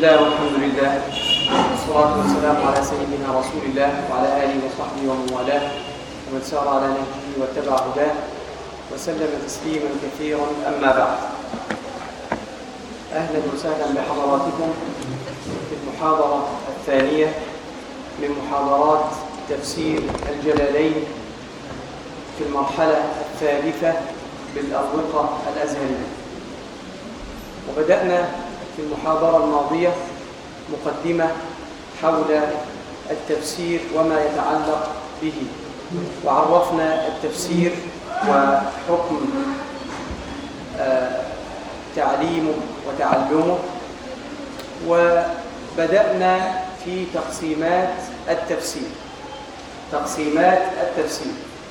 الله والحمد لله والصلاة والسلام على سيدنا رسول الله وعلى آله وصحبه ومن والاه ومن سار على نهجه واتبع هداه وسلم تسليما كثيرا أما بعد أهلا وسهلا بحضراتكم في المحاضرة الثانية من محاضرات تفسير الجلالين في المرحلة الثالثة بالأروقة الأزهرية وبدأنا في المحاضرة الماضية مقدمة حول التفسير وما يتعلق به وعرفنا التفسير وحكم تعليمه وتعلمه وبدأنا في تقسيمات التفسير تقسيمات التفسير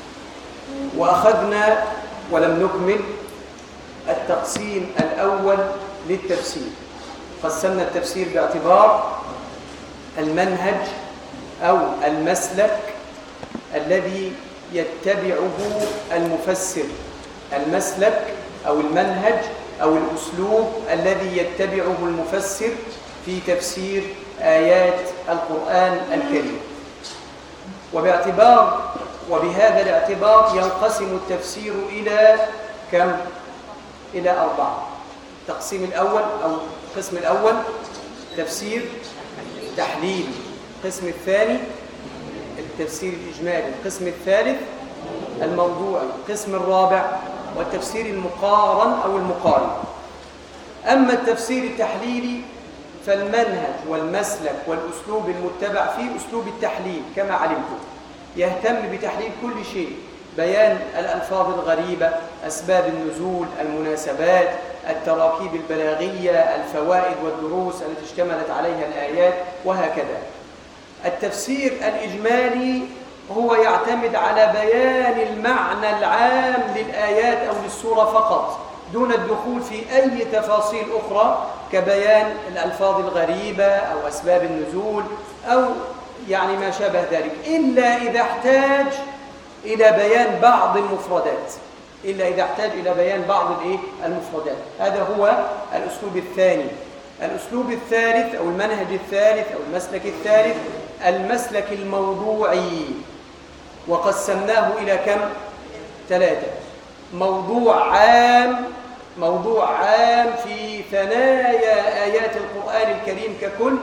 وأخذنا ولم نكمل التقسيم الأول للتفسير قسمنا التفسير باعتبار المنهج أو المسلك الذي يتبعه المفسر المسلك أو المنهج أو الأسلوب الذي يتبعه المفسر في تفسير آيات القرآن الكريم وباعتبار وبهذا الاعتبار ينقسم التفسير إلى كم؟ إلى أربعة التقسيم الأول أو القسم الأول تفسير تحليل القسم الثاني التفسير الإجمالي القسم الثالث الموضوعي القسم الرابع والتفسير المقارن أو المقارن أما التفسير التحليلي فالمنهج والمسلك والأسلوب المتبع فيه أسلوب التحليل كما علمتم يهتم بتحليل كل شيء بيان الألفاظ الغريبة أسباب النزول المناسبات التراكيب البلاغية الفوائد والدروس التي اشتملت عليها الآيات وهكذا التفسير الإجمالي هو يعتمد على بيان المعنى العام للآيات أو للسورة فقط دون الدخول في أي تفاصيل أخرى كبيان الألفاظ الغريبة أو أسباب النزول أو يعني ما شابه ذلك إلا إذا احتاج إلى بيان بعض المفردات إلا إذا احتاج إلى بيان بعض الإيه؟ المفردات هذا هو الأسلوب الثاني الأسلوب الثالث أو المنهج الثالث أو المسلك الثالث المسلك الموضوعي وقسمناه إلى كم؟ ثلاثة موضوع عام موضوع عام في ثنايا آيات القرآن الكريم ككل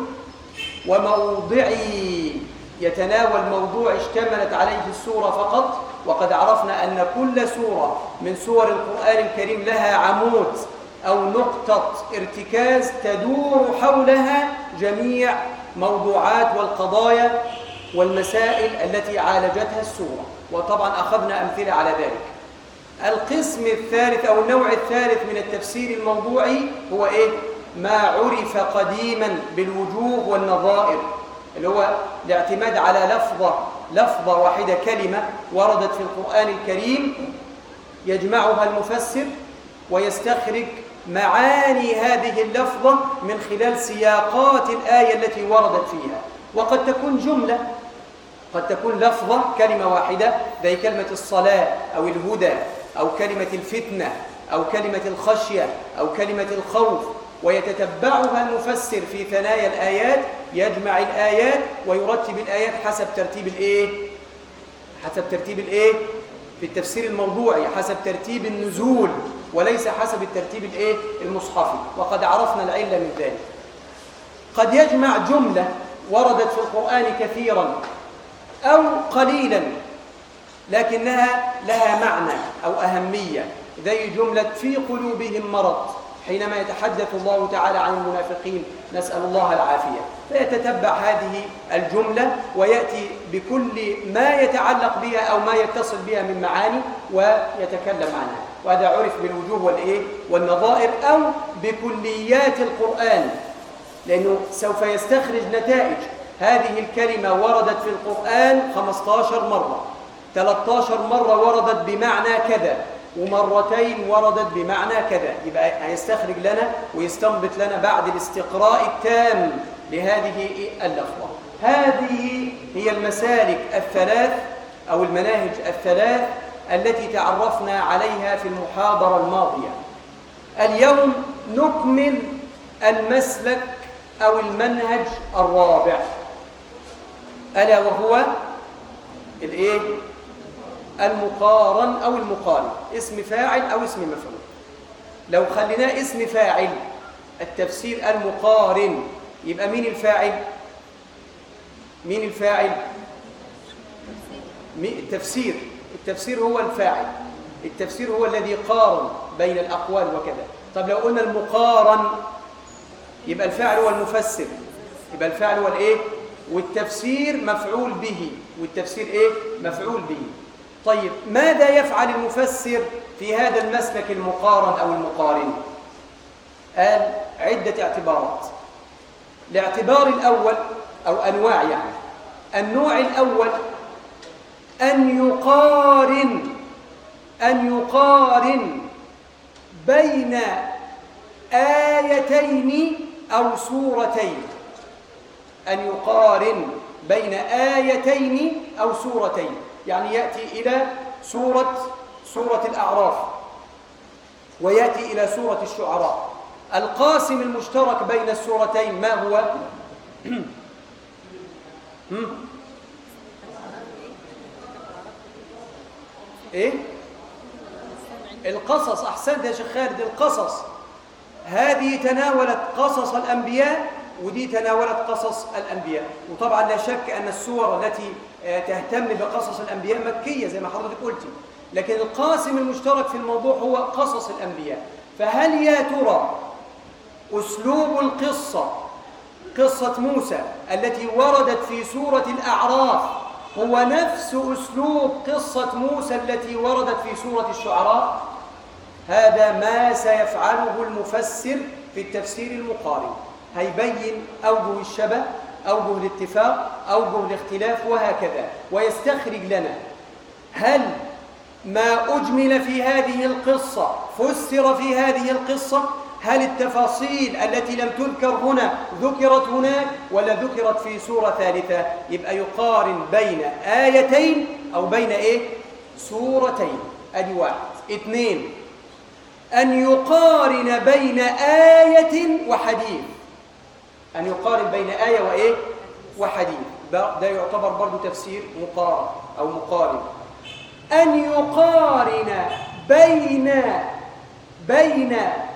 وموضعي يتناول موضوع اشتملت عليه السورة فقط وقد عرفنا أن كل سورة من سور القرآن الكريم لها عمود أو نقطة ارتكاز تدور حولها جميع موضوعات والقضايا والمسائل التي عالجتها السورة وطبعا أخذنا أمثلة على ذلك القسم الثالث أو النوع الثالث من التفسير الموضوعي هو إيه؟ ما عرف قديما بالوجوه والنظائر اللي هو الاعتماد على لفظة لفظة واحدة كلمة وردت في القرآن الكريم يجمعها المفسر ويستخرج معاني هذه اللفظة من خلال سياقات الآية التي وردت فيها وقد تكون جملة قد تكون لفظة كلمة واحدة زي كلمة الصلاة أو الهدى أو كلمة الفتنة أو كلمة الخشية أو كلمة الخوف ويتتبعها المفسر في ثنايا الآيات يجمع الآيات ويرتب الآيات حسب ترتيب الإيه؟ حسب ترتيب الإيه؟ في التفسير الموضوعي حسب ترتيب النزول وليس حسب الترتيب الإيه؟ المصحفي وقد عرفنا العلة من ذلك قد يجمع جملة وردت في القرآن كثيرا أو قليلا لكنها لها معنى أو أهمية زي جملة في قلوبهم مرض حينما يتحدث الله تعالى عن المنافقين نسأل الله العافية فيتتبع هذه الجملة ويأتي بكل ما يتعلق بها أو ما يتصل بها من معاني ويتكلم عنها وهذا عرف بالوجوه والإيه والنظائر أو بكليات القرآن لأنه سوف يستخرج نتائج هذه الكلمة وردت في القرآن 15 مرة 13 مرة وردت بمعنى كذا ومرتين وردت بمعنى كذا يبقى هيستخرج لنا ويستنبط لنا بعد الاستقراء التام لهذه اللفظة هذه هي المسالك الثلاث أو المناهج الثلاث التي تعرفنا عليها في المحاضرة الماضية اليوم نكمل المسلك أو المنهج الرابع ألا وهو الإيه؟ المقارن أو المقارن اسم فاعل أو اسم مفعول لو خليناه اسم فاعل التفسير المقارن يبقى مين الفاعل مين الفاعل التفسير التفسير هو الفاعل التفسير هو الذي قارن بين الأقوال وكذا طب لو قلنا المقارن يبقى الفاعل هو المفسر يبقى الفاعل هو الايه والتفسير مفعول به والتفسير ايه مفعول به طيب ماذا يفعل المفسر في هذا المسلك المقارن أو المقارن قال عدة اعتبارات الاعتبار الأول أو أنواع يعني النوع الأول أن يقارن أن يقارن بين آيتين أو سورتين أن يقارن بين آيتين أو سورتين يعني يأتي إلى سورة سورة الأعراف ويأتي إلى سورة الشعراء القاسم المشترك بين السورتين ما هو؟ ايه القصص احسنت يا شيخ خالد القصص هذه تناولت قصص الانبياء ودي تناولت قصص الانبياء وطبعا لا شك ان السور التي آه، تهتم بقصص الانبياء مكيه زي ما حضرتك قلتي لكن القاسم المشترك في الموضوع هو قصص الانبياء فهل يا ترى اسلوب القصه قصه موسى التي وردت في سوره الاعراف هو نفس أسلوب قصة موسى التي وردت في سورة الشعراء هذا ما سيفعله المفسر في التفسير المقارن هيبين أوجه الشبه أوجه الاتفاق أوجه الاختلاف وهكذا ويستخرج لنا هل ما أجمل في هذه القصة فسر في هذه القصة هل التفاصيل التي لم تذكر هنا ذكرت هناك ولا ذكرت في سورة ثالثة يبقى يقارن بين آيتين أو بين إيه سورتين أدي واحد اثنين أن يقارن بين آية وحديث أن يقارن بين آية وإيه وحديث ده يعتبر برضو تفسير مقارن أو مقارن أن يقارن بين بين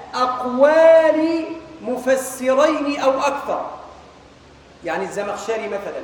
أقوال مفسرين أو أكثر يعني الزمخشري مثلا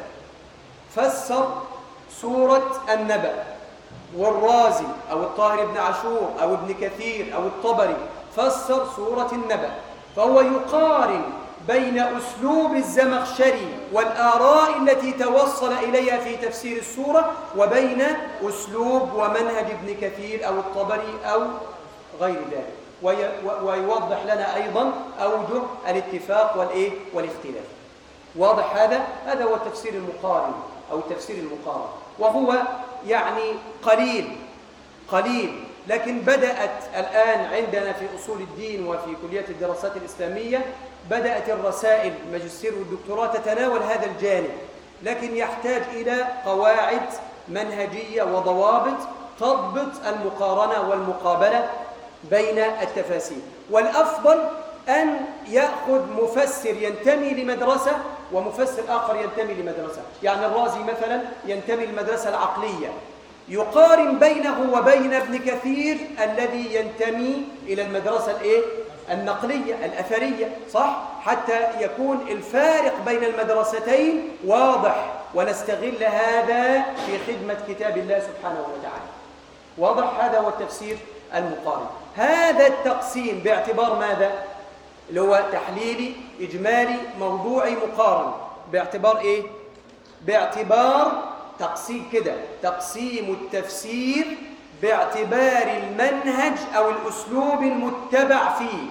فسر سورة النبأ والرازي أو الطاهر بن عاشور أو ابن كثير أو الطبري فسر سورة النبأ فهو يقارن بين أسلوب الزمخشري والآراء التي توصل إليها في تفسير السورة وبين أسلوب ومنهج ابن كثير أو الطبري أو غير ذلك ويوضح لنا أيضا أوجه الاتفاق والإيه والاختلاف واضح هذا؟ هذا هو التفسير المقارن أو التفسير المقارن وهو يعني قليل قليل لكن بدأت الآن عندنا في أصول الدين وفي كلية الدراسات الإسلامية بدأت الرسائل الماجستير والدكتوراه تتناول هذا الجانب لكن يحتاج إلى قواعد منهجية وضوابط تضبط المقارنة والمقابلة بين التفاسير والأفضل أن يأخذ مفسر ينتمي لمدرسة ومفسر آخر ينتمي لمدرسة يعني الرازي مثلا ينتمي للمدرسة العقلية يقارن بينه وبين ابن كثير الذي ينتمي إلى المدرسة الإيه؟ النقلية الأثرية صح؟ حتى يكون الفارق بين المدرستين واضح ونستغل هذا في خدمة كتاب الله سبحانه وتعالى واضح هذا هو التفسير المقارن هذا التقسيم باعتبار ماذا؟ اللي هو تحليلي إجمالي موضوعي مقارن باعتبار إيه؟ باعتبار تقسيم كده تقسيم التفسير باعتبار المنهج أو الأسلوب المتبع فيه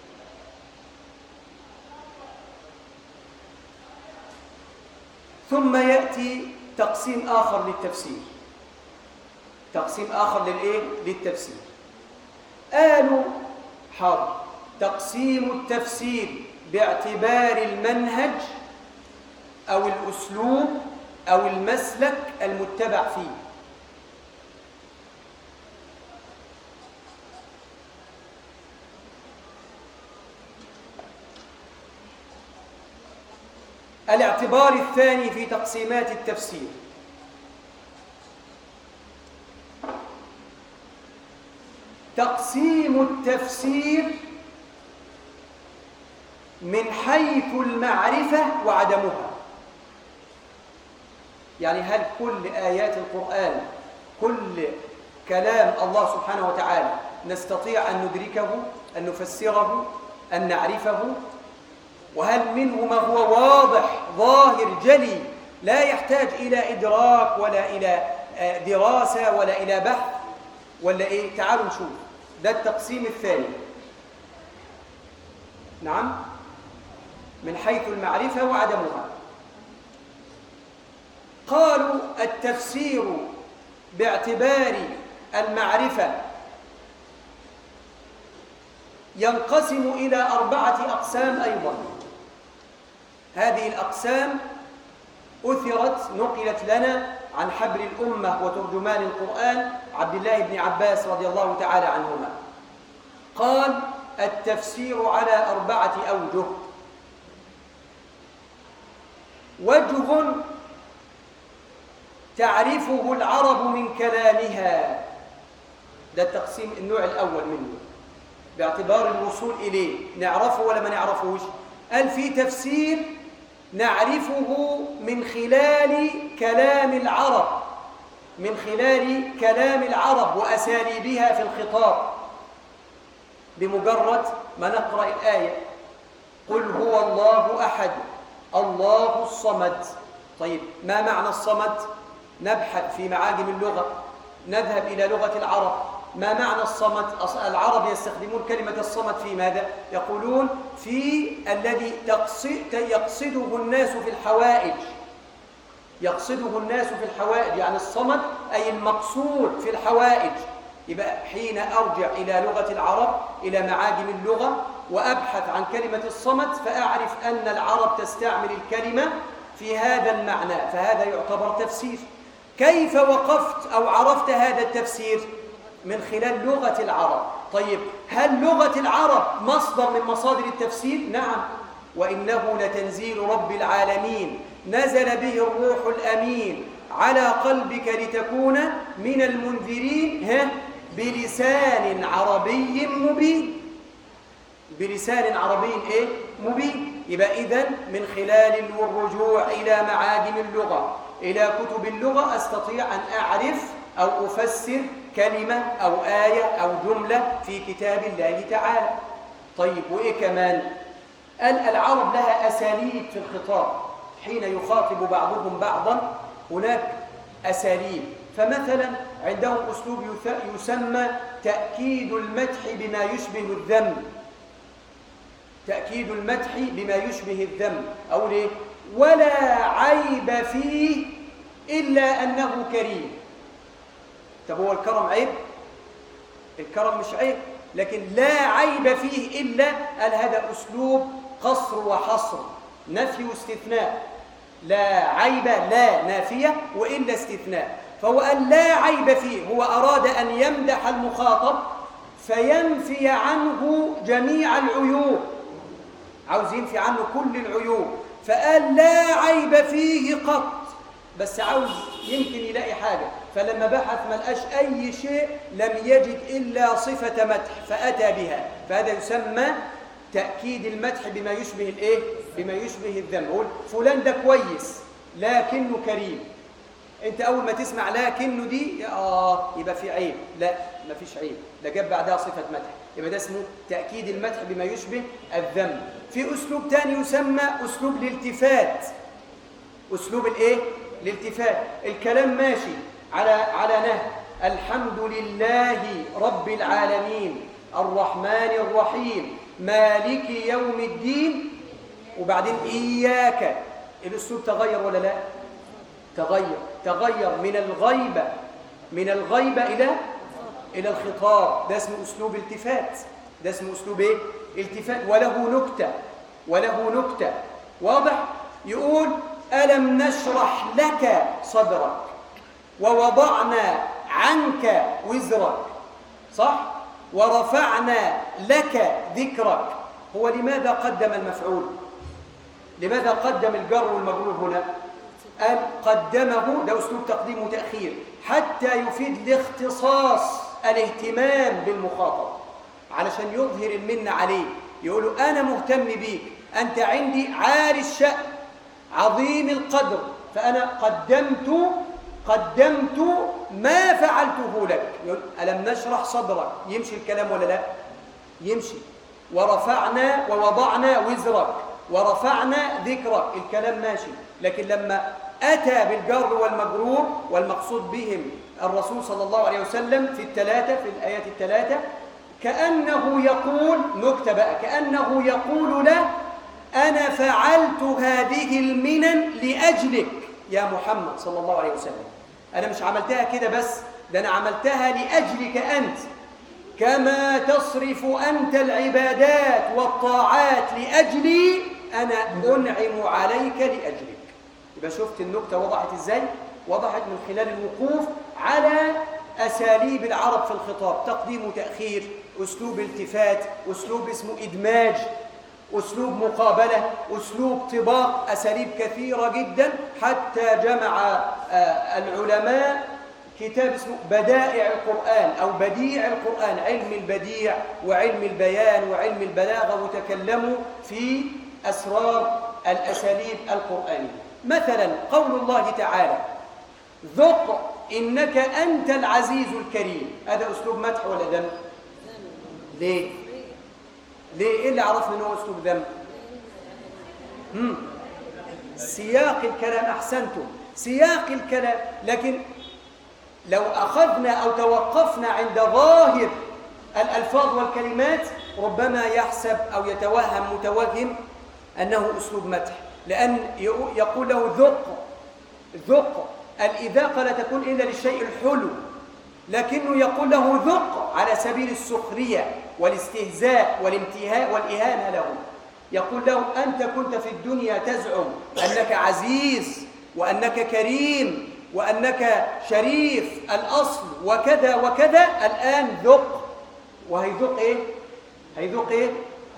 ثم يأتي تقسيم آخر للتفسير تقسيم آخر للإيه؟ للتفسير قالوا حاضر تقسيم التفسير باعتبار المنهج أو الأسلوب أو المسلك المتبع فيه الاعتبار الثاني في تقسيمات التفسير تقسيم التفسير من حيث المعرفة وعدمها يعني هل كل آيات القرآن كل كلام الله سبحانه وتعالى نستطيع أن ندركه أن نفسره أن نعرفه وهل منه ما هو واضح ظاهر جلي لا يحتاج إلى إدراك ولا إلى آه، دراسة ولا إلى بحث ولا إيه تعالوا نشوف ده التقسيم الثاني نعم من حيث المعرفة وعدمها قالوا التفسير باعتبار المعرفة ينقسم إلى أربعة أقسام أيضا هذه الأقسام أثرت نقلت لنا عن حبر الأمة وترجمان القرآن عبد الله بن عباس رضي الله تعالى عنهما قال التفسير على أربعة أوجه وجه تعرفه العرب من كلامها ده التقسيم النوع الأول منه باعتبار الوصول إليه نعرفه ولا ما نعرفوش قال في تفسير نعرفه من خلال كلام العرب من خلال كلام العرب وأساليبها في الخطاب بمجرد ما نقرأ الآية قل هو الله أحد الله الصمد طيب ما معنى الصمد نبحث في معاجم اللغة نذهب إلى لغة العرب ما معنى الصمد العرب يستخدمون كلمة الصمد في ماذا يقولون في الذي يقصده الناس في الحوائج يقصده الناس في الحوائج يعني الصمد أي المقصود في الحوائج يبقى حين أرجع إلى لغة العرب إلى معاجم اللغة وأبحث عن كلمة الصمد فأعرف أن العرب تستعمل الكلمة في هذا المعنى فهذا يعتبر تفسير كيف وقفت أو عرفت هذا التفسير من خلال لغة العرب طيب هل لغة العرب مصدر من مصادر التفسير؟ نعم وإنه لتنزيل رب العالمين نزل به الروح الأمين على قلبك لتكون من المنذرين ها بلسان عربي مبين بلسان عربي ايه مبين يبقى اذا من خلال الرجوع الى معاجم اللغه الى كتب اللغه استطيع ان اعرف او افسر كلمه او ايه او جمله في كتاب الله تعالى طيب وايه كمان قال العرب لها اساليب في الخطاب حين يخاطب بعضهم بعضا هناك اساليب فمثلا عندهم أسلوب يسمى تأكيد المدح بما يشبه الذم تأكيد المدح بما يشبه الذم أو ليه ولا عيب فيه إلا أنه كريم طب هو الكرم عيب الكرم مش عيب لكن لا عيب فيه إلا قال هذا أسلوب قصر وحصر نفي واستثناء لا عيب لا نافية وإلا استثناء فهو قال لا عيب فيه هو أراد أن يمدح المخاطب فينفي عنه جميع العيوب عاوز ينفي عنه كل العيوب فقال لا عيب فيه قط بس عاوز يمكن يلاقي حاجة فلما بحث ما لقاش أي شيء لم يجد إلا صفة مدح فأتى بها فهذا يسمى تأكيد المدح بما يشبه الإيه؟ بما يشبه الذم يقول فلان ده كويس لكنه كريم انت اول ما تسمع لكنه دي اه يبقى في عيب لا ما فيش عيب ده جاب بعدها صفه مدح يبقى ده اسمه تاكيد المدح بما يشبه الذم في اسلوب ثاني يسمى اسلوب الالتفات اسلوب الايه الالتفات الكلام ماشي على على نهج الحمد لله رب العالمين الرحمن الرحيم مالك يوم الدين وبعدين اياك الاسلوب تغير ولا لا تغير تغير من الغيبة من الغيبة إلى إلى الخطاب ده اسمه أسلوب التفات ده اسمه أسلوب إيه؟ التفات وله نكتة وله نكتة واضح؟ يقول ألم نشرح لك صدرك ووضعنا عنك وزرك صح؟ ورفعنا لك ذكرك هو لماذا قدم المفعول؟ لماذا قدم الجر والمجرور هنا قال قدمه ده أسلوب تقديم وتأخير حتى يفيد الاختصاص الاهتمام بالمخاطب علشان يظهر المنة عليه يقولوا أنا مهتم بيك أنت عندي عالي الشأن عظيم القدر فأنا قدمت قدمت ما فعلته لك يقول ألم نشرح صدرك يمشي الكلام ولا لا يمشي ورفعنا ووضعنا وزرك ورفعنا ذكرك الكلام ماشي لكن لما أتى بالجر والمجرور والمقصود بهم الرسول صلى الله عليه وسلم في الثلاثة في الآيات الثلاثة كأنه يقول نكتة بقى كأنه يقول له أنا فعلت هذه المنن لأجلك يا محمد صلى الله عليه وسلم أنا مش عملتها كده بس ده أنا عملتها لأجلك أنت كما تصرف أنت العبادات والطاعات لأجلي أنا أنعم عليك لأجلك يبقى شفت النكتة وضحت إزاي؟ وضحت من خلال الوقوف على أساليب العرب في الخطاب تقديم وتأخير أسلوب التفات أسلوب اسمه إدماج أسلوب مقابلة أسلوب طباق أساليب كثيرة جدا حتى جمع العلماء كتاب اسمه بدائع القرآن أو بديع القرآن علم البديع وعلم البيان وعلم البلاغة وتكلموا في أسرار الأساليب القرآنية مثلا قول الله تعالى ذق إنك أنت العزيز الكريم هذا أسلوب مدح ولا ذم ليه ليه إيه اللي عرفنا أنه أسلوب ذم مم. سياق الكلام أحسنتم سياق الكلام لكن لو أخذنا أو توقفنا عند ظاهر الألفاظ والكلمات ربما يحسب أو يتوهم متوهم أنه أسلوب مدح لأن يقول له ذق ذق الإذاقة لا تكون إلا للشيء الحلو لكنه يقول له ذق على سبيل السخرية والاستهزاء والامتهاء والإهانة له يقول له أنت كنت في الدنيا تزعم أنك عزيز وأنك كريم وأنك شريف الأصل وكذا وكذا الآن ذق وهيذق إيه؟ هيذق إيه؟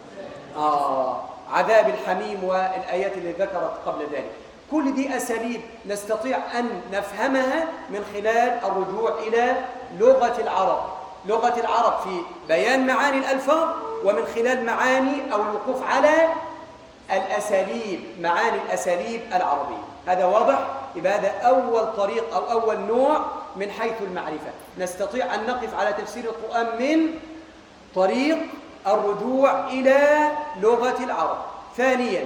آه عذاب الحميم والآيات اللي ذكرت قبل ذلك كل دي أساليب نستطيع أن نفهمها من خلال الرجوع إلى لغة العرب لغة العرب في بيان معاني الألفاظ ومن خلال معاني أو الوقوف على الأساليب معاني الأساليب العربية هذا واضح؟ يبقى هذا أول طريق أو أول نوع من حيث المعرفة نستطيع أن نقف على تفسير القرآن من طريق الرجوع إلى لغة العرب ثانيا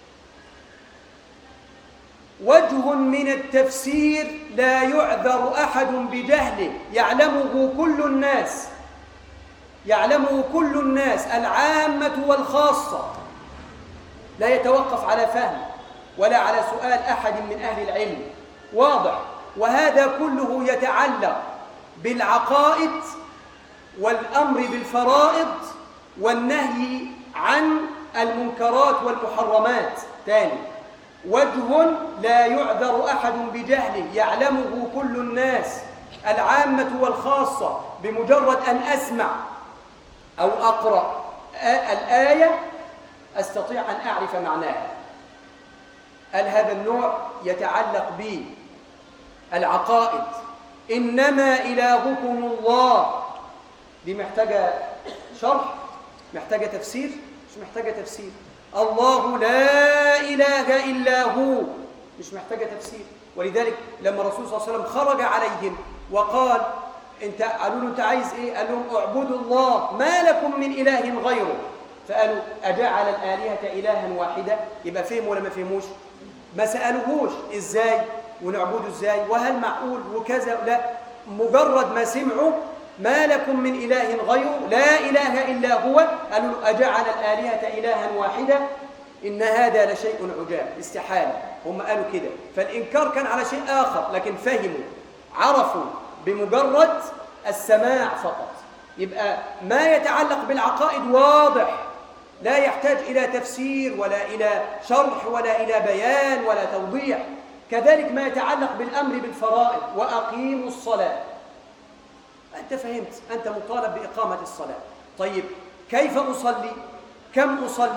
وجه من التفسير لا يعذر أحد بجهله يعلمه كل الناس يعلمه كل الناس العامة والخاصة لا يتوقف على فهم ولا على سؤال أحد من أهل العلم واضح وهذا كله يتعلق بالعقائد والأمر بالفرائض والنهي عن المنكرات والمحرمات ثاني وجه لا يعذر أحد بجهله يعلمه كل الناس العامة والخاصة بمجرد أن أسمع أو أقرأ الآية أستطيع أن أعرف معناها هل هذا النوع يتعلق بالعقائد إنما إلهكم الله دي محتاجة شرح محتاجة تفسير مش محتاجة تفسير الله لا إله إلا هو مش محتاجة تفسير ولذلك لما الرسول صلى الله عليه وسلم خرج عليهم وقال انت قالوا له انت عايز ايه قال لهم اعبدوا الله ما لكم من اله غيره فقالوا اجعل الالهه الها واحده يبقى فهم ولا ما فهموش ما سالوهوش ازاي ونعبده ازاي وهل معقول وكذا لا مجرد ما سمعوا ما لكم من إله غيره لا إله إلا هو قالوا له أجعل الآلهة إلها واحدة إن هذا لشيء عجاب استحالة هم قالوا كده فالإنكار كان على شيء آخر لكن فهموا عرفوا بمجرد السماع فقط يبقى ما يتعلق بالعقائد واضح لا يحتاج إلى تفسير ولا إلى شرح ولا إلى بيان ولا توضيح كذلك ما يتعلق بالأمر بالفرائض وأقيموا الصلاة أنت فهمت أنت مطالب بإقامة الصلاة طيب كيف أصلي كم أصلي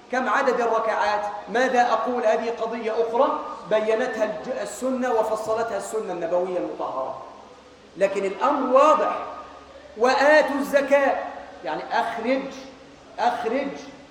كم عدد الركعات ماذا أقول هذه قضية أخرى بينتها السنة وفصلتها السنة النبوية المطهرة لكن الأمر واضح وآتوا الزكاة يعني أخرج أخرج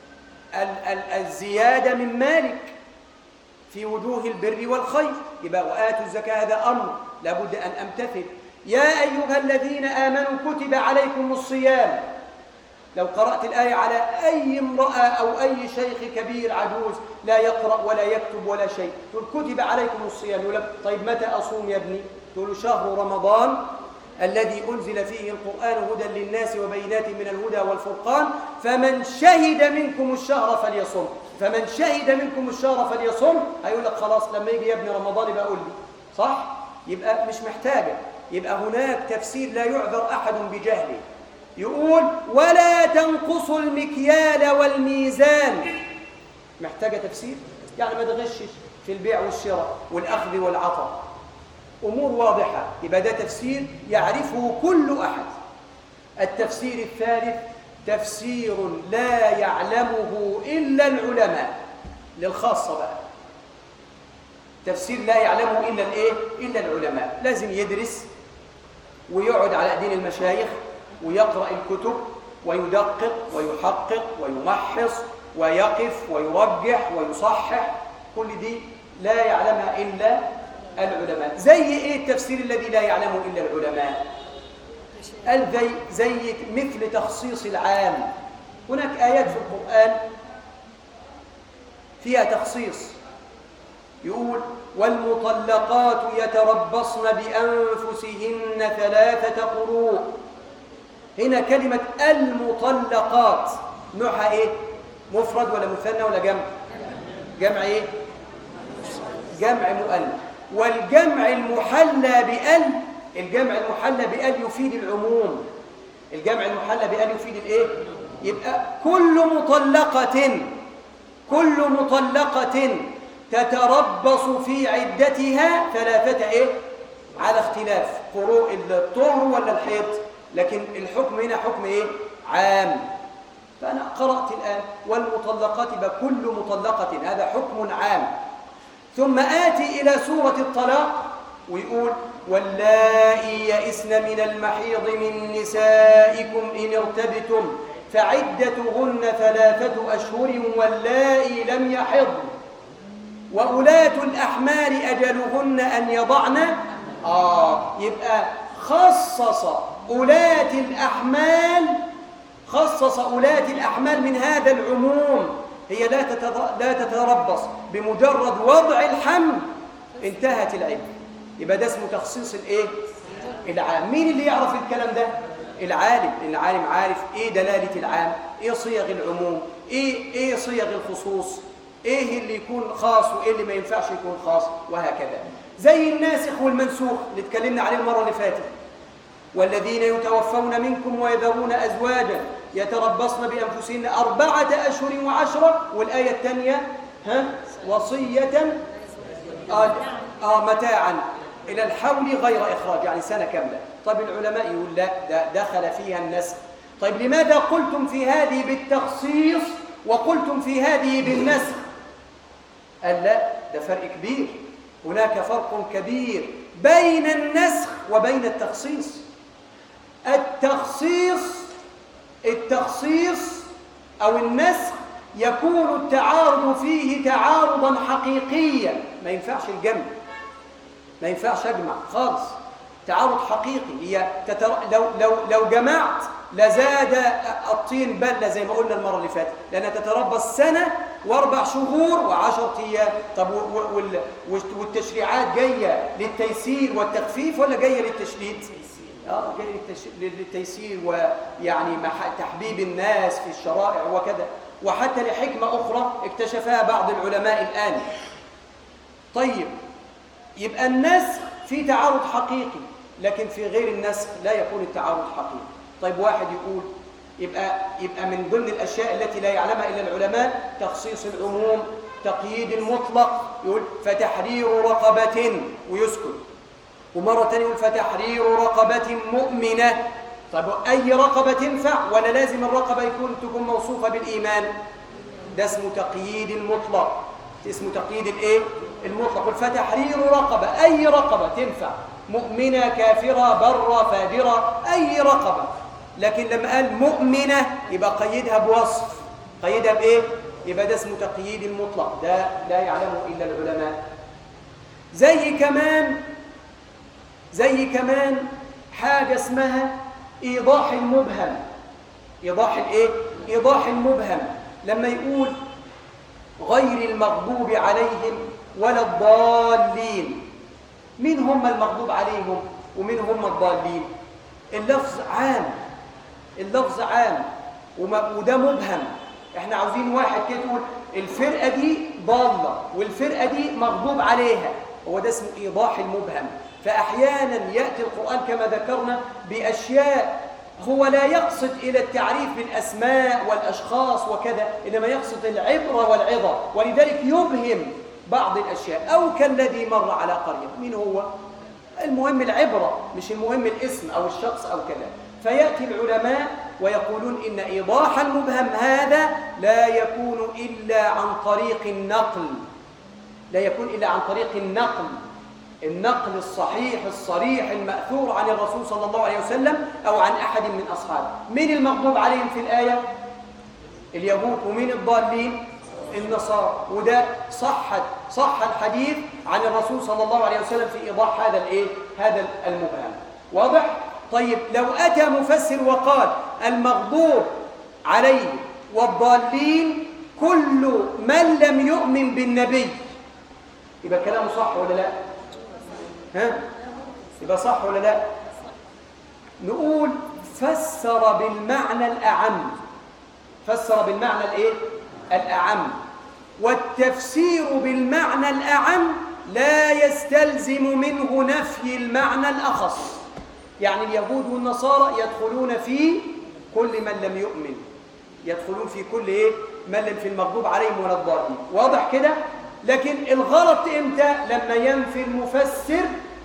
الزيادة من مالك في وجوه البر والخير يبقى وآتوا الزكاة هذا أمر لابد أن أمتثل يا أيها الذين آمنوا كتب عليكم الصيام لو قرأت الآية على أي امرأة أو أي شيخ كبير عجوز لا يقرأ ولا يكتب ولا شيء تقول كتب عليكم الصيام يقول لك طيب متى أصوم يا ابني تقول شهر رمضان الذي أنزل فيه القرآن هدى للناس وبينات من الهدى والفرقان فمن شهد منكم الشهر فليصم فمن شهد منكم الشهر فليصم هيقول لك خلاص لما يجي يا ابن رمضان يبقى قول لي صح؟ يبقى مش محتاجة يبقى هناك تفسير لا يعذر أحد بجهله يقول ولا تنقصوا المكيال والميزان محتاجة تفسير يعني ما تغشش في البيع والشراء والأخذ والعطاء أمور واضحة يبقى ده تفسير يعرفه كل أحد التفسير الثالث تفسير لا يعلمه إلا العلماء للخاصة بقى تفسير لا يعلمه إلا الإيه؟ إلا العلماء لازم يدرس ويقعد على أيدين المشايخ ويقرأ الكتب ويدقق ويحقق ويمحص ويقف ويرجح ويصحح كل دي لا يعلمها إلا العلماء زي إيه التفسير الذي لا يعلمه إلا العلماء قال زي, زي مثل تخصيص العام هناك آيات في القرآن فيها تخصيص يقول والمطلقات يتربصن بأنفسهن ثلاثة قروء هنا كلمة المطلقات نوعها ايه مفرد ولا مثنى ولا جمع جمع ايه جمع مؤنث والجمع المحلى بأل الجمع المحلى بأل يفيد العموم الجمع المحلى بأل يفيد الايه يبقى كل مطلقة كل مطلقة تتربص في عدتها ثلاثة ايه على اختلاف قروء الطهر ولا الحيض لكن الحكم هنا حكم ايه عام فأنا قرأت الآن والمطلقات بكل مطلقة هذا حكم عام ثم آتي إلى سورة الطلاق ويقول واللائي يئسن من المحيض من نسائكم إن ارتبتم فعدتهن ثلاثة أشهر واللائي لم يحضن وأولاة الأحمال أجلهن أن يضعن آه يبقى خصص أولاة الأحمال خصص أولاة الأحمال من هذا العموم هي لا لا تتربص بمجرد وضع الحمل انتهت العدة يبقى ده اسمه تخصيص الايه العام مين اللي يعرف الكلام ده العالم العالم عارف ايه دلالة العام ايه صيغ العموم ايه ايه صيغ الخصوص ايه اللي يكون خاص وايه اللي ما ينفعش يكون خاص وهكذا زي الناسخ والمنسوخ اللي اتكلمنا عليه المره اللي فاتت والذين يتوفون منكم ويذرون أزواجا يتربصن بأنفسهن أربعة أشهر وعشرة والآية الثانية ها وصية آه, آه متاعا إلى الحول غير إخراج يعني سنة كاملة طيب العلماء يقول لا ده دخل فيها النسخ طيب لماذا قلتم في هذه بالتخصيص وقلتم في هذه بالنسخ قال لا ده فرق كبير هناك فرق كبير بين النسخ وبين التخصيص التخصيص التخصيص أو النسخ يكون التعارض فيه تعارضا حقيقيا ما ينفعش الجمع ما ينفعش اجمع خالص تعارض حقيقي هي تتر... لو لو لو جمعت لزاد الطين بله زي ما قلنا المره اللي فاتت لانها تتربص سنه واربع شهور وعشرة ايام طب وال... والتشريعات جايه للتيسير والتخفيف ولا جايه للتشديد اه جاي للتيسير ويعني تحبيب الناس في الشرائع وكذا وحتى لحكمة أخرى اكتشفها بعض العلماء الآن طيب يبقى النسخ في تعارض حقيقي لكن في غير النسخ لا يكون التعارض حقيقي طيب واحد يقول يبقى يبقى من ضمن الأشياء التي لا يعلمها إلا العلماء تخصيص العموم تقييد المطلق يقول فتحرير رقبة ويسكت ومرة ثانية يقول فتحرير رقبة مؤمنة طيب أي رقبة تنفع ولا لازم الرقبة يكون تكون موصوفة بالإيمان ده اسمه تقييد المطلق اسمه تقييد الايه المطلق فتحرير رقبة أي رقبة تنفع مؤمنة كافرة برة فاجرة أي رقبة لكن لما قال مؤمنة يبقى قيدها بوصف قيدها بإيه؟ يبقى ده اسمه تقييد المطلق ده لا يعلمه إلا العلماء زي كمان زي كمان حاجة اسمها إيضاح المبهم إيضاح الإيه؟ إيضاح المبهم لما يقول غير المغضوب عليهم ولا الضالين مين هم المغضوب عليهم ومين هم الضالين اللفظ عام اللفظ عام وده مبهم احنا عاوزين واحد كده يقول الفرقة دي ضالة والفرقة دي مغضوب عليها هو ده اسمه إيضاح المبهم فأحيانا يأتي القرآن كما ذكرنا بأشياء هو لا يقصد إلى التعريف بالأسماء والأشخاص وكذا إنما يقصد العبرة والعظة ولذلك يبهم بعض الأشياء أو كالذي مر على قرية من هو؟ المهم العبرة مش المهم الاسم أو الشخص أو كذا فيأتي العلماء ويقولون إن إيضاح المبهم هذا لا يكون إلا عن طريق النقل لا يكون إلا عن طريق النقل النقل الصحيح الصريح المأثور عن الرسول صلى الله عليه وسلم أو عن أحد من أصحابه من المغضوب عليهم في الآية؟ اليهود ومن الضالين؟ النصارى وده صحت صح الحديث عن الرسول صلى الله عليه وسلم في إيضاح هذا الإيه؟ هذا المبهم واضح؟ طيب لو أتى مفسر وقال المغضوب عليه والضالين كل من لم يؤمن بالنبي يبقى كلامه صح ولا لا ها يبقى صح ولا لا نقول فسر بالمعنى الأعم فسر بالمعنى الايه الأعم والتفسير بالمعنى الأعم لا يستلزم منه نفي المعنى الأخص يعني اليهود والنصارى يدخلون في كل من لم يؤمن يدخلون في كل ايه من لم في المغضوب عليهم ولا الضالين واضح كده لكن الغلط امتى لما ينفي المفسر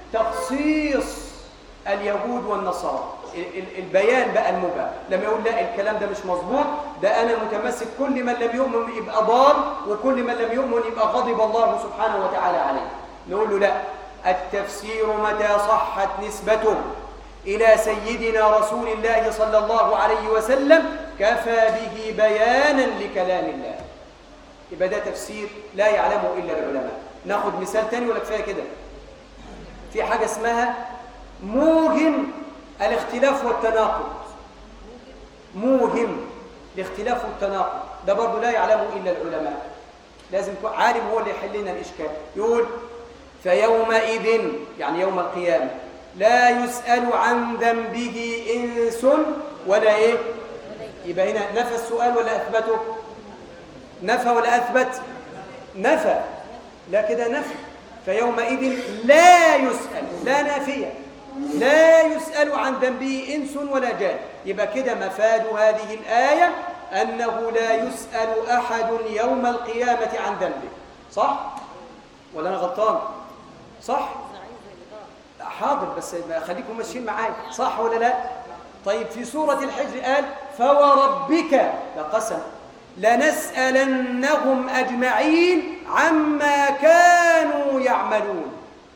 تخصيص اليهود والنصارى البيان بقى المبهم لما يقول لا الكلام ده مش مظبوط ده انا متمسك كل من لم يؤمن يبقى ضال وكل من لم يؤمن يبقى غضب الله سبحانه وتعالى عليه نقول له لا التفسير متى صحت نسبته إلى سيدنا رسول الله صلى الله عليه وسلم كفى به بيانا لكلام الله يبقى ده تفسير لا يعلمه إلا العلماء ناخد مثال تاني ولا كفايه كده في حاجة اسمها موهم الاختلاف والتناقض موهم الاختلاف والتناقض ده برضه لا يعلمه إلا العلماء لازم يكون عالم هو اللي يحل لنا الإشكال يقول فيومئذ يعني يوم القيامة لا يسأل عن ذنبه إنس ولا إيه يبقى هنا نفى السؤال ولا أثبته نفى ولا أثبت نفى لا كده نفي فيومئذ لا يسأل لا نافية لا يسأل عن ذنبه إنس ولا جان يبقى كده مفاد هذه الآية أنه لا يسأل أحد يوم القيامة عن ذنبه صح؟ ولا أنا غلطان؟ صح؟ حاضر بس خليكم ماشيين معايا صح ولا لا؟ طيب في سورة الحجر قال فوربك ده قسم لنسألنهم أجمعين عما كانوا يعملون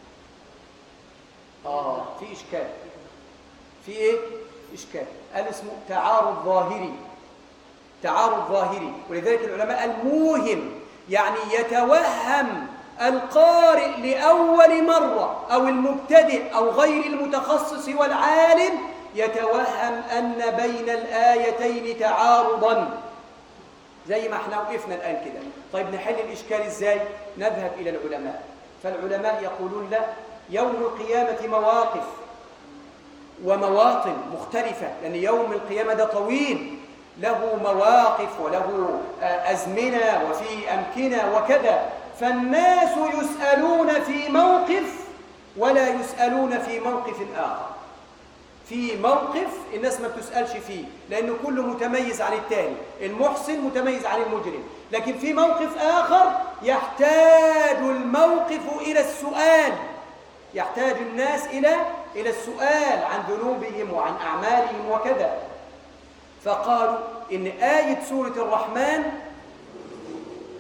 آه في إشكال في إيه؟ إشكال قال اسمه تعارض ظاهري تعارض ظاهري ولذلك العلماء الموهم يعني يتوهم القارئ لأول مرة أو المبتدئ أو غير المتخصص والعالم يتوهم أن بين الآيتين تعارضا زي ما احنا وقفنا الآن كده طيب نحل الإشكال إزاي نذهب إلى العلماء فالعلماء يقولون لا يوم القيامة مواقف ومواطن مختلفة لأن يوم القيامة ده طويل له مواقف وله أزمنة وفي أمكنة وكذا فالناس يسألون في موقف ولا يسألون في موقف آخر في موقف الناس ما بتسألش فيه لأنه كله متميز عن التاني المحسن متميز عن المجرم لكن في موقف آخر يحتاج الموقف إلى السؤال يحتاج الناس إلى إلى السؤال عن ذنوبهم وعن أعمالهم وكذا فقالوا إن آية سورة الرحمن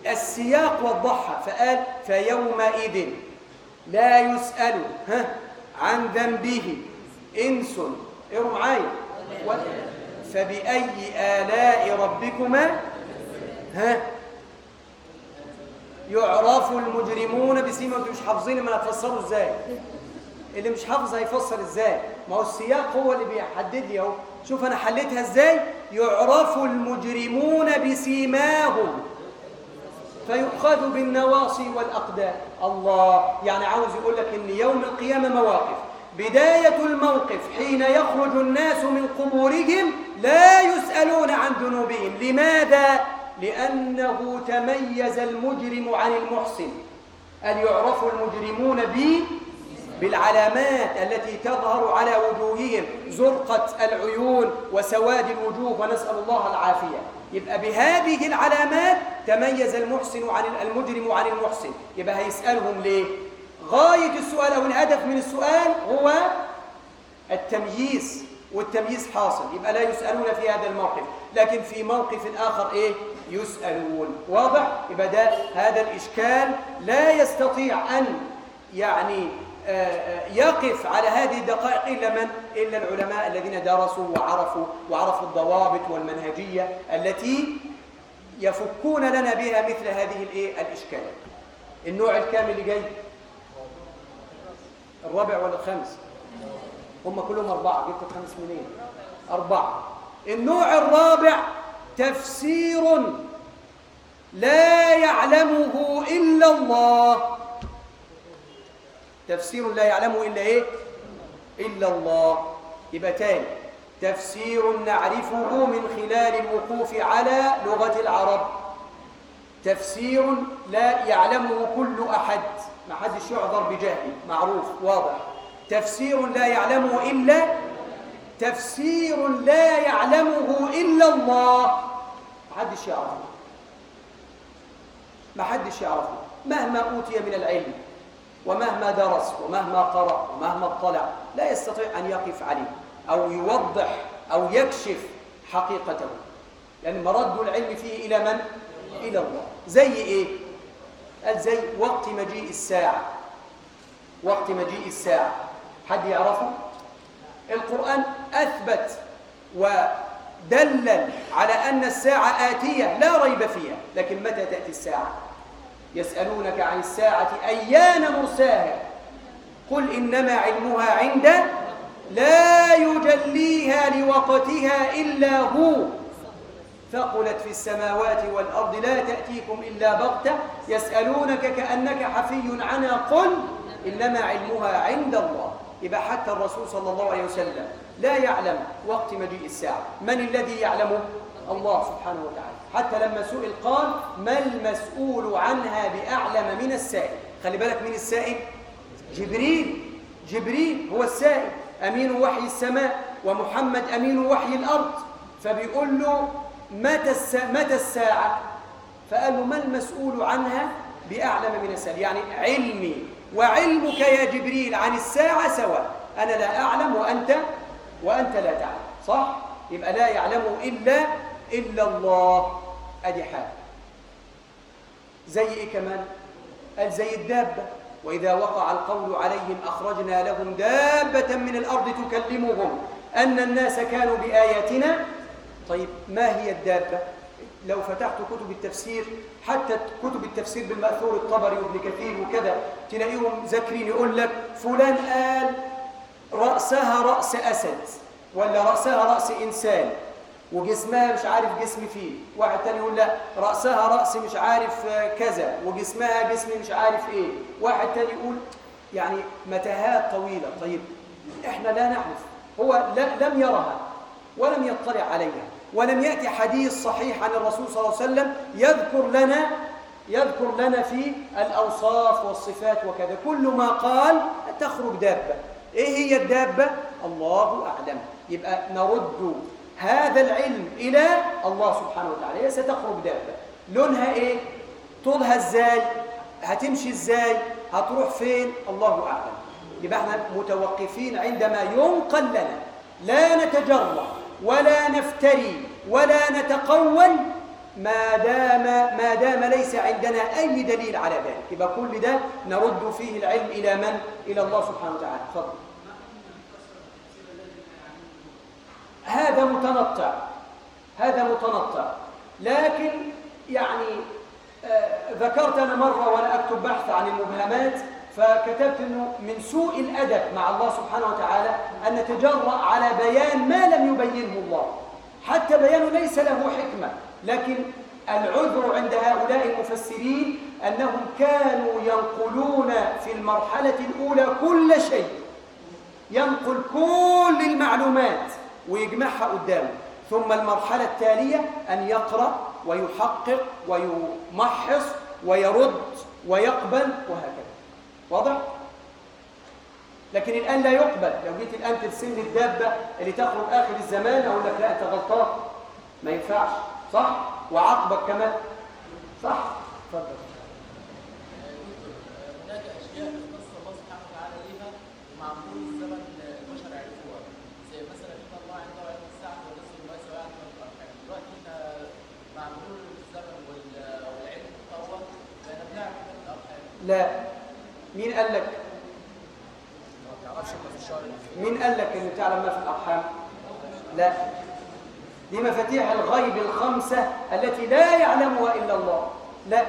السياق وضحها فقال فيومئذ لا يسأل ها عن ذنبه إنس اقروا معايا و- فبأي آلاء ربكما ها يعرف المجرمون بسيما انتوا مش حافظين ما هتفسروا ازاي اللي مش حافظ هيفسر ازاي ما هو السياق هو اللي بيحدد لي اهو شوف انا حليتها ازاي يعرف المجرمون بسيماهم فيؤخذ بالنواصي والأقدام الله يعني عاوز يقول لك إن يوم القيامة مواقف بداية الموقف حين يخرج الناس من قبورهم لا يسألون عن ذنوبهم لماذا؟ لأنه تميز المجرم عن المحسن أن يعرف المجرمون ب بالعلامات التي تظهر على وجوههم زرقة العيون وسواد الوجوه ونسأل الله العافية يبقى بهذه العلامات تميز المحسن عن المجرم عن المحسن يبقى هيسألهم ليه غاية السؤال أو الهدف من السؤال هو التمييز والتمييز حاصل يبقى لا يسألون في هذا الموقف لكن في موقف آخر إيه يسألون واضح يبقى ده هذا الإشكال لا يستطيع أن يعني يقف على هذه الدقائق إلا من؟ إلا العلماء الذين درسوا وعرفوا وعرفوا الضوابط والمنهجية التي يفكون لنا بها مثل هذه الايه الإشكالات النوع الكامل اللي جاي الرابع ولا الخامس هم كلهم أربعة جبت الخامس منين أربعة النوع الرابع تفسير لا يعلمه إلا الله تفسير لا يعلمه إلا إيه إلا الله يبقى تاني تفسير نعرفه من خلال الوقوف على لغة العرب تفسير لا يعلمه كل أحد ما حدش يعذر بجهله معروف واضح تفسير لا يعلمه إلا تفسير لا يعلمه إلا الله ما حدش يعرفه ما حدش يعرفه مهما أوتي من العلم ومهما درس ومهما قرأ ومهما اطلع لا يستطيع أن يقف عليه أو يوضح أو يكشف حقيقته لأن مرد العلم فيه إلى من؟ إلى الله زي إيه؟ قال زي وقت مجيء الساعة وقت مجيء الساعة حد يعرفه؟ القرآن أثبت ودلل على أن الساعة آتية لا ريب فيها لكن متى تأتي الساعة؟ يسألونك عن الساعة أيان مرساها قل إنما علمها عند لا يجليها لوقتها إلا هو ثقلت في السماوات والأرض لا تأتيكم إلا بغتة يسألونك كأنك حفي عنها قل إنما علمها عند الله يبقى حتى الرسول صلى الله عليه وسلم لا يعلم وقت مجيء الساعة من الذي يعلمه؟ الله سبحانه وتعالى حتى لما سئل قال ما المسؤول عنها بأعلم من السائل خلي بالك من السائل جبريل جبريل هو السائل أمين وحي السماء ومحمد أمين وحي الأرض فبيقول له متى الساعة, متى الساعة؟ فقال له ما المسؤول عنها بأعلم من السائل يعني علمي وعلمك يا جبريل عن الساعة سواء أنا لا أعلم وأنت وأنت لا تعلم صح؟ يبقى لا يعلمه إلا إلا الله أدي حال زي إيه كمان قال زي الدابة وإذا وقع القول عليهم أخرجنا لهم دابة من الأرض تكلمهم أن الناس كانوا بآياتنا طيب ما هي الدابة لو فتحت كتب التفسير حتى كتب التفسير بالمأثور الطبري وابن كثير وكذا تلاقيهم ذاكرين يقول لك فلان قال رأسها رأس أسد ولا رأسها رأس إنسان وجسمها مش عارف جسم فيه واحد تاني يقول لا رأسها رأس مش عارف كذا وجسمها جسم مش عارف ايه واحد تاني يقول يعني متاهات طويلة طيب احنا لا نعرف هو لم يرها ولم يطلع عليها ولم يأتي حديث صحيح عن الرسول صلى الله عليه وسلم يذكر لنا يذكر لنا في الأوصاف والصفات وكذا كل ما قال تخرج دابة ايه هي الدابة الله أعلم يبقى نرد هذا العلم إلى الله سبحانه وتعالى هي ستخرج دابة لونها إيه؟ طولها إزاي؟ هتمشي إزاي؟ هتروح فين؟ الله أعلم يبقى احنا متوقفين عندما ينقل لنا لا نتجرأ ولا نفتري ولا نتقول ما دام ما دام ليس عندنا أي دليل على ذلك يبقى كل ده نرد فيه العلم إلى من؟ إلى الله سبحانه وتعالى تفضل هذا متنطع هذا متنطع لكن يعني آه ذكرت أنا مرة وأنا أكتب بحث عن المبهمات فكتبت أنه من سوء الأدب مع الله سبحانه وتعالى أن نتجرأ على بيان ما لم يبينه الله حتى بيانه ليس له حكمة لكن العذر عند هؤلاء المفسرين أنهم كانوا ينقلون في المرحلة الأولى كل شيء ينقل كل المعلومات ويجمعها قدامه ثم المرحلة التالية أن يقرأ ويحقق ويمحص ويرد ويقبل وهكذا واضح؟ لكن الآن لا يقبل لو جيت الآن ترسم لي الدابة اللي تخرج آخر الزمان أقول لك لا أنت غلطان ما ينفعش صح؟ وعاقبك كمان صح؟ اتفضل هناك اشياء اختص الله سبحانه وتعالى بها ومع مرور الزمن البشر عرفوها زي مثلا ان الله عنده علم الساعه ورزق ما سواء عن الارحام دلوقتي احنا مع مرور الزمن وال- والعلم تطور بقينا بنعرف من الارحام لا مين قال لك؟ ما تعرفش ما في الشهر مين قال لك ان تعلم ما في الارحام لا دي مفاتيح الغيب الخمسه التي لا يعلمها الا الله لا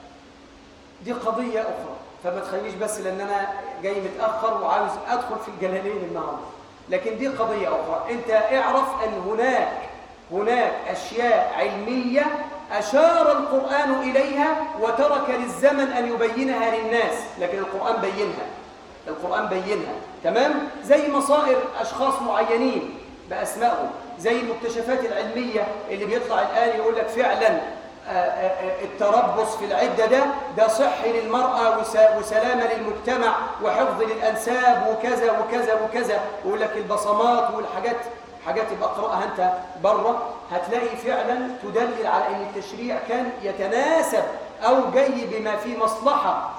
دي قضيه اخرى فما تخلينيش بس لان انا جاي متاخر وعاوز ادخل في الجلالين النهارده لكن دي قضيه اخرى انت اعرف ان هناك هناك اشياء علميه اشار القران اليها وترك للزمن ان يبينها للناس لكن القران بينها القرآن بينها تمام زي مصائر أشخاص معينين بأسمائهم زي المكتشفات العلمية اللي بيطلع الآن يقول لك فعلا آه، آه، آه، التربص في العدة ده ده صحي للمرأة وس- وسلامة للمجتمع وحفظ للأنساب وكذا وكذا وكذا ويقول لك البصمات والحاجات حاجات يبقى اقرأها أنت بره هتلاقي فعلا تدلل على أن التشريع كان يتناسب أو جاي بما فيه مصلحة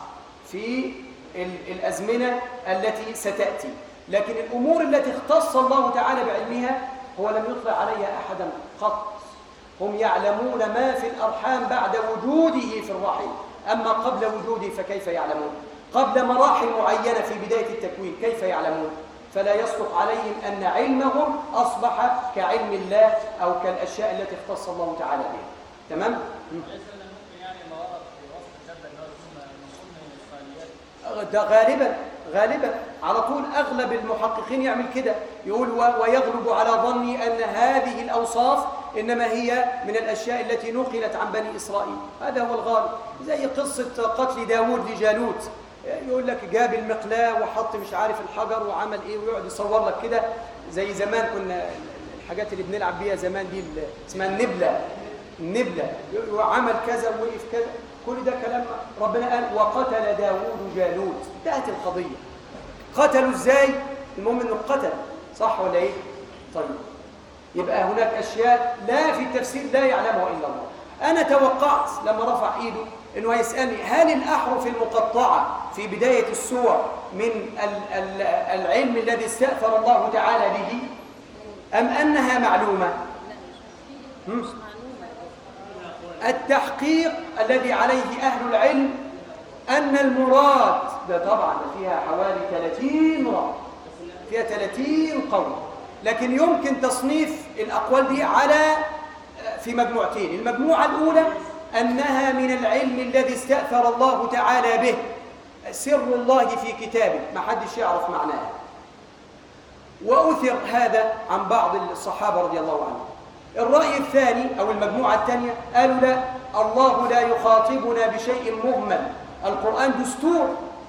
في ال- الأزمنة التي ستأتي لكن الأمور التي اختص الله تعالى بعلمها هو لم يطلع عليها أحدا قط هم يعلمون ما في الأرحام بعد وجوده في الرحم أما قبل وجوده فكيف يعلمون قبل مراحل معينة في بداية التكوين كيف يعلمون فلا يصلح عليهم أن علمهم أصبح كعلم الله أو كالأشياء التي اختص الله تعالى بها تمام؟ ليس لنا ممكن يعني ما ورد في وصف الدابه ان هو يكون منقول من الاسرائيليات ده غالبا غالبا على طول اغلب المحققين يعمل كده يقول و- ويغلب على ظني ان هذه الاوصاف انما هي من الاشياء التي نقلت عن بني اسرائيل هذا هو الغالب زي قصه قتل داوود لجالوت يقول لك جاب المقلاه وحط مش عارف الحجر وعمل ايه ويقعد يصور لك كده زي زمان كنا الحاجات اللي بنلعب بيها زمان دي ال- اسمها النبله النبلة وعمل كذا ووقف كذا كل ده كلام ربنا قال وقتل داوود جالوت انتهت القضية قتلوا ازاي المهم انه قتل صح ولا ايه طيب يبقى هناك اشياء لا في التفسير لا يعلمها الا الله انا توقعت لما رفع ايده انه هيسالني هل الاحرف المقطعه في بدايه السور من ال- ال- العلم الذي استاثر الله تعالى به ام انها معلومه هم؟ التحقيق الذي عليه أهل العلم أن المراد ده طبعا ده فيها حوالي 30 مراد فيها 30 قول لكن يمكن تصنيف الأقوال دي على في مجموعتين المجموعة الأولى أنها من العلم الذي استأثر الله تعالى به سر الله في كتابه ما حدش يعرف معناه وأثر هذا عن بعض الصحابة رضي الله عنهم الرأي الثاني أو المجموعة الثانية قالوا لا الله لا يخاطبنا بشيء مهمل القرآن دستور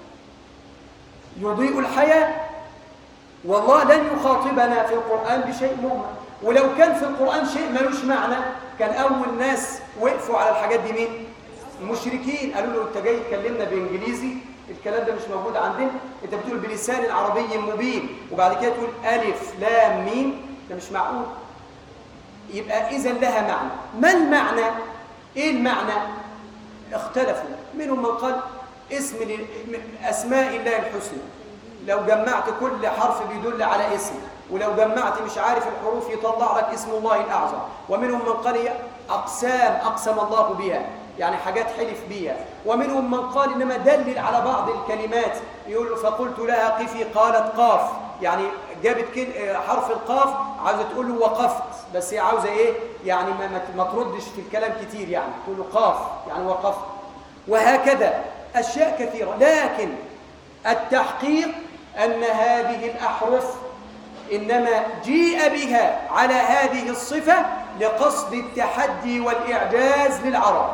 يضيء الحياة والله لن يخاطبنا في القرآن بشيء مهمل ولو كان في القرآن شيء ملوش معنى كان أول ناس وقفوا على الحاجات دي مين؟ المشركين قالوا له أنت جاي تكلمنا بإنجليزي الكلام ده مش موجود عندنا أنت بتقول بلسان عربي مبين وبعد كده تقول ألف لام ميم ده مش معقول يبقى إذا لها معنى ما المعنى؟ إيه المعنى؟ اختلفوا منهم من قال اسم ل- أسماء الله الحسنى لو جمعت كل حرف بيدل على اسم ولو جمعت مش عارف الحروف يطلع لك اسم الله الأعظم ومنهم من قال هي أقسام أقسم الله بها يعني حاجات حلف بيها ومنهم من قال إنما دلل على بعض الكلمات يقول فقلت لها قفي قالت قاف يعني جابت كل- حرف القاف عاوزة تقول له وقفت بس هي عاوزة إيه يعني ما, ما- ما تردش في الكلام كتير يعني تقول له قاف يعني وقفت وهكذا أشياء كثيرة لكن التحقيق أن هذه الأحرف إنما جيء بها على هذه الصفة لقصد التحدي والإعجاز للعرب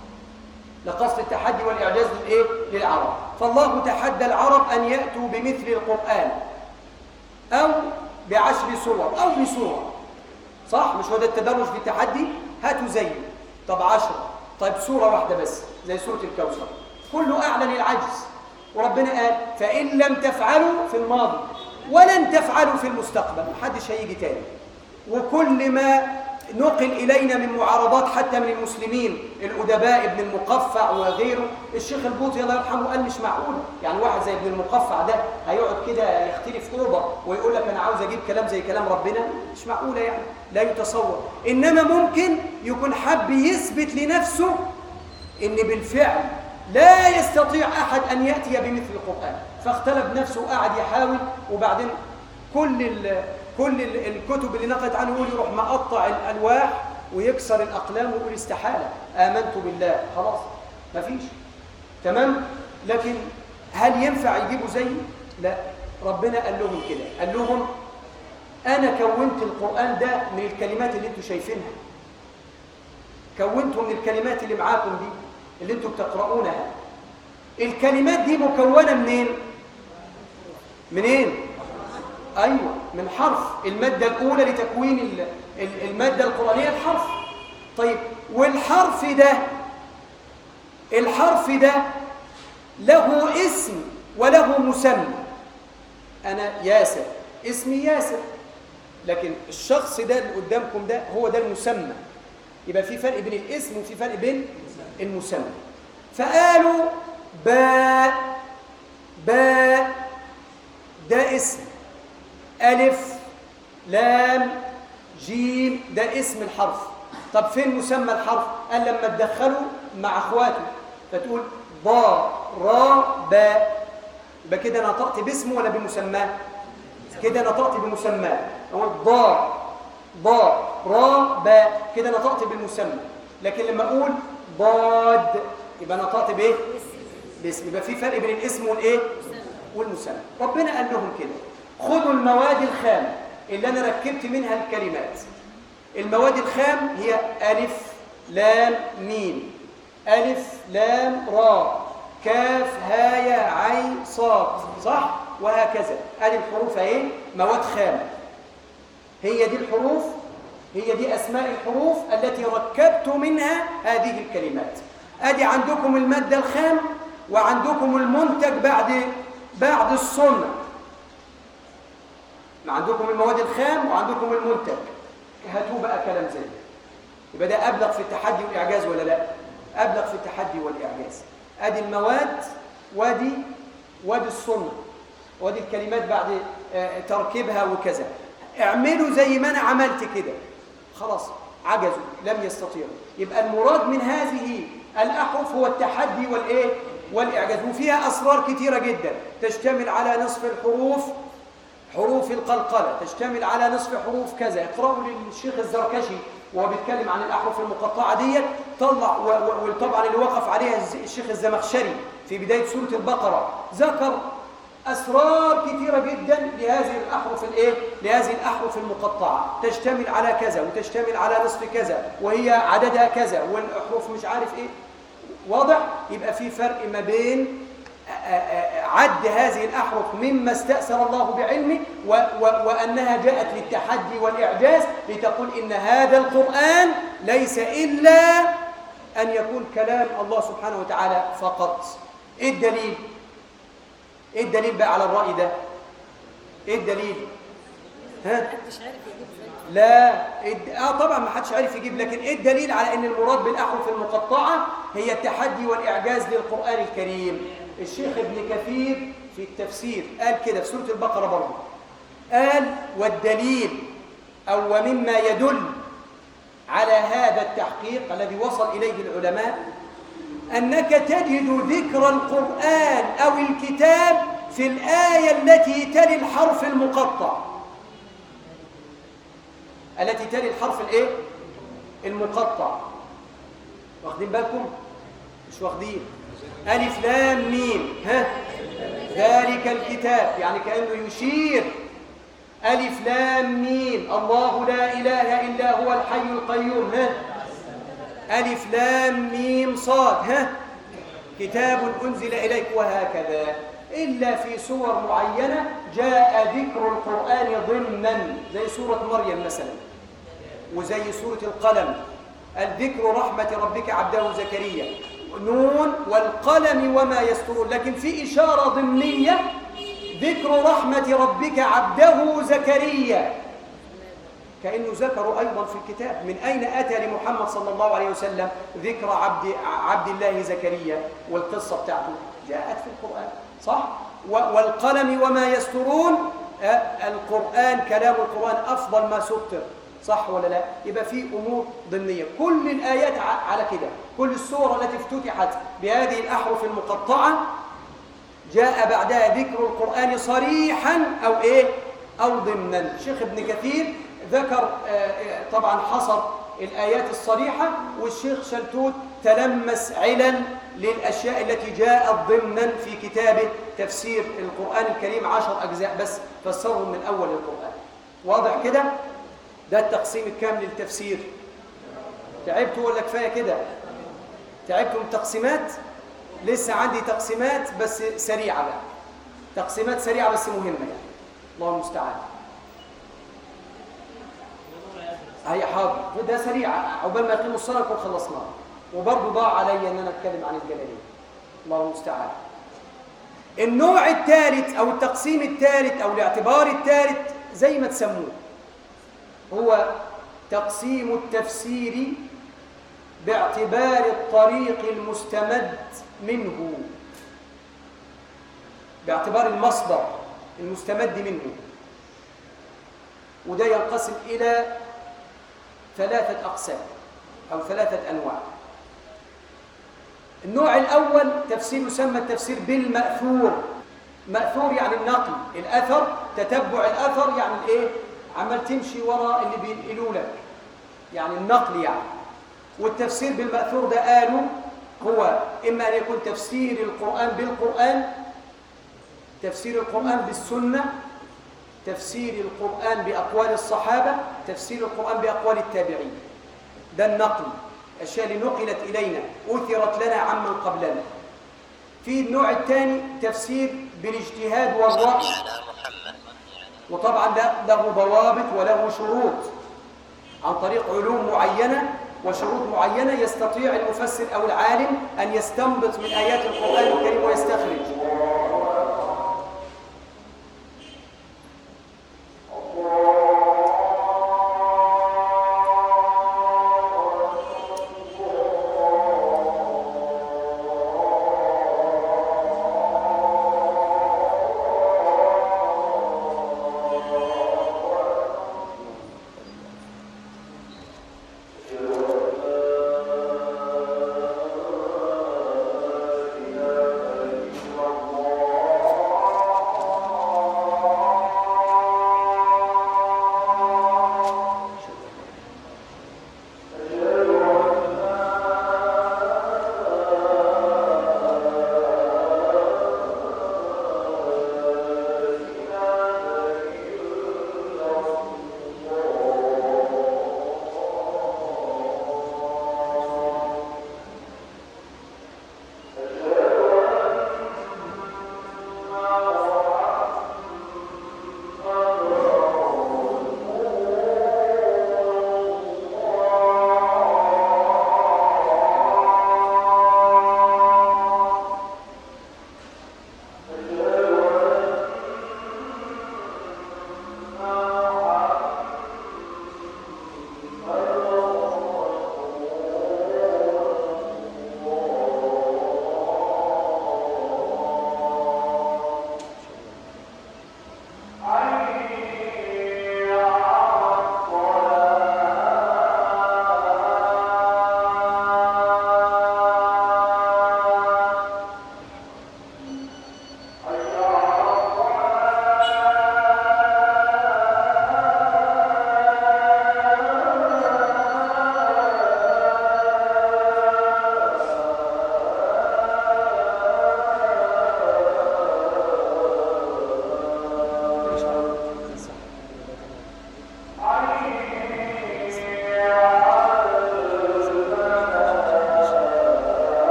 لقصد التحدي والإعجاز للإيه؟ للعرب فالله تحدى العرب أن يأتوا بمثل القرآن أو بعشر سور أو بسورة صح مش هو ده التدرج في التحدي هاتوا زي طب عشرة طيب سورة واحدة بس زي سورة الكوثر كله أعلن العجز وربنا قال فإن لم تفعلوا في الماضي ولن تفعلوا في المستقبل محدش هيجي تاني وكل ما نقل إلينا من معارضات حتى من المسلمين الأدباء ابن المقفع وغيره الشيخ البوطي الله يرحمه قال مش معقول يعني واحد زي ابن المقفع ده هيقعد كده يختلف أوضة ويقول لك أنا عاوز أجيب كلام زي كلام ربنا مش معقولة يعني لا يتصور إنما ممكن يكون حب يثبت لنفسه إن بالفعل لا يستطيع أحد أن يأتي بمثل القرآن فاختلف نفسه وقعد يحاول وبعدين كل ال كل ال الكتب اللي نقلت عنه يقول يروح مقطع الألواح ويكسر الأقلام ويقول استحالة آمنت بالله خلاص مفيش تمام لكن هل ينفع يجيبوا زي لا ربنا قال لهم كده قال لهم أنا كونت القرآن ده من الكلمات اللي انتوا شايفينها كونته من الكلمات اللي معاكم دي اللي انتوا بتقرؤونها الكلمات دي مكونة منين؟ منين؟ أيوة من حرف المادة الأولى لتكوين ال- ال- المادة القرآنية الحرف طيب والحرف ده الحرف ده له اسم وله مسمى أنا ياسر اسمي ياسر لكن الشخص ده اللي قدامكم ده هو ده المسمى يبقى في فرق بين الاسم وفي فرق بين المسمى فقالوا باء باء ده اسم ألف لام جيم ده اسم الحرف طب فين مسمى الحرف قال لما تدخله مع اخواته فتقول ضا را باء يبقى كده نطقت باسمه ولا بمسماه كده نطقت بمسماه هو ضا ضا را باء كده نطقت بالمسمى لكن لما اقول ضاد يبقى نطقت بايه باسم يبقى في فرق بين الاسم والايه والمسمى ربنا قال لهم كده خذوا المواد الخام اللي انا ركبت منها الكلمات المواد الخام هي الف لام ميم الف لام را كاف هاء عين صاد صح وهكذا ادي الحروف اهي مواد خام هي دي الحروف هي دي اسماء الحروف التي ركبت منها هذه الكلمات ادي عندكم الماده الخام وعندكم المنتج بعد بعد الصنع عندكم المواد الخام وعندكم المنتج هاتوا بقى كلام زي ده يبقى ده ابلغ في التحدي والاعجاز ولا لا ابلغ في التحدي والاعجاز ادي المواد وادي وادي الصنع وادي الكلمات بعد آه، تركيبها وكذا اعملوا زي ما انا عملت كده خلاص عجزوا لم يستطيعوا يبقى المراد من هذه الاحرف هو التحدي والايه والاعجاز وفيها اسرار كثيره جدا تشتمل على نصف الحروف حروف القلقلة تشتمل على نصف حروف كذا اقرأوا للشيخ الزركشي وهو بيتكلم عن الأحرف المقطعة ديت طلع و- و- وطبعا اللي وقف عليها الز- الشيخ الزمخشري في بداية سورة البقرة ذكر أسرار كثيرة جدا لهذه الأحرف الإيه؟ لهذه الأحرف المقطعة تشتمل على كذا وتشتمل على نصف كذا وهي عددها كذا والأحرف مش عارف إيه واضح؟ يبقى في فرق ما بين عد هذه الأحرف مما استأثر الله بعلمه و و وأنها جاءت للتحدي والإعجاز لتقول إن هذا القرآن ليس إلا أن يكون كلام الله سبحانه وتعالى فقط إيه الدليل؟ إيه الدليل بقى على الرأي ده؟ إيه الدليل؟ ها؟ محدش عارف يجيب زي لا الد- اه طبعا ما حدش عارف يجيب لكن ايه الدليل على ان المراد بالاحرف المقطعه هي التحدي والاعجاز للقران الكريم الشيخ ابن كثير في التفسير قال كده في سوره البقره برضه قال والدليل او ومما يدل على هذا التحقيق الذي وصل إليه العلماء أنك تجد ذكر القرآن أو الكتاب في الآية التي تلي الحرف المقطع التي تلي الحرف الايه المقطع واخدين بالكم مش واخدين ألف لام ميم ها ذلك الكتاب يعني كأنه يشير ألف لام ميم الله لا إله إلا هو الحي القيوم ها ألف لام ميم صاد ها كتاب أنزل إليك وهكذا إلا في سور معينة جاء ذكر القرآن ضمنا زي سورة مريم مثلا وزي سورة القلم الذكر رحمة ربك عبده زكريا نون والقلم وما يسترون لكن في إشارة ضمنية ذكر رحمة ربك عبده زكريا كأنه ذكروا أيضا في الكتاب من أين أتى لمحمد صلى الله عليه وسلم ذكر عبد, عبد الله زكريا والقصة بتاعته جاءت في القرآن صح؟ والقلم وما يسترون القرآن كلام القرآن أفضل ما سطر صح ولا لا يبقى في امور ضمنيه كل الايات على كده كل السور التي افتتحت بهذه الاحرف المقطعه جاء بعدها ذكر القران صريحا او ايه او ضمنا الشيخ ابن كثير ذكر طبعا حصر الايات الصريحه والشيخ شلتوت تلمس علل للاشياء التي جاءت ضمنا في كتابه تفسير القران الكريم عشر اجزاء بس فسرهم من اول القران واضح كده ده التقسيم الكامل للتفسير تعبتوا ولا كفايه كده تعبتوا من التقسيمات لسه عندي تقسيمات بس سريعه بقى تقسيمات سريعه بس مهمه يعني الله المستعان هي حاضر ده سريع عقبال ما يقيموا الصلاه نكون خلصناها وبرضه ضاع عليا ان انا اتكلم عن الجلالين الله المستعان النوع الثالث او التقسيم الثالث او الاعتبار الثالث زي ما تسموه هو تقسيم التفسير باعتبار الطريق المستمد منه باعتبار المصدر المستمد منه وده ينقسم إلى ثلاثة أقسام أو ثلاثة أنواع النوع الأول تفسير يسمى التفسير بالمأثور مأثور يعني النقل الأثر تتبع الأثر يعني الإيه؟ عمال تمشي وراء اللي بينقلوا لك يعني النقل يعني والتفسير بالمأثور ده قالوا هو إما أن يكون تفسير القرآن بالقرآن تفسير القرآن بالسنة تفسير القرآن بأقوال الصحابة تفسير القرآن بأقوال التابعين ده النقل الأشياء اللي نقلت إلينا أثرت لنا عمن قبلنا في النوع الثاني تفسير بالاجتهاد والرأي وطبعا ده له ضوابط وله شروط عن طريق علوم معينة وشروط معينة يستطيع المفسر أو العالم أن يستنبط من آيات القرآن الكريم ويستخرج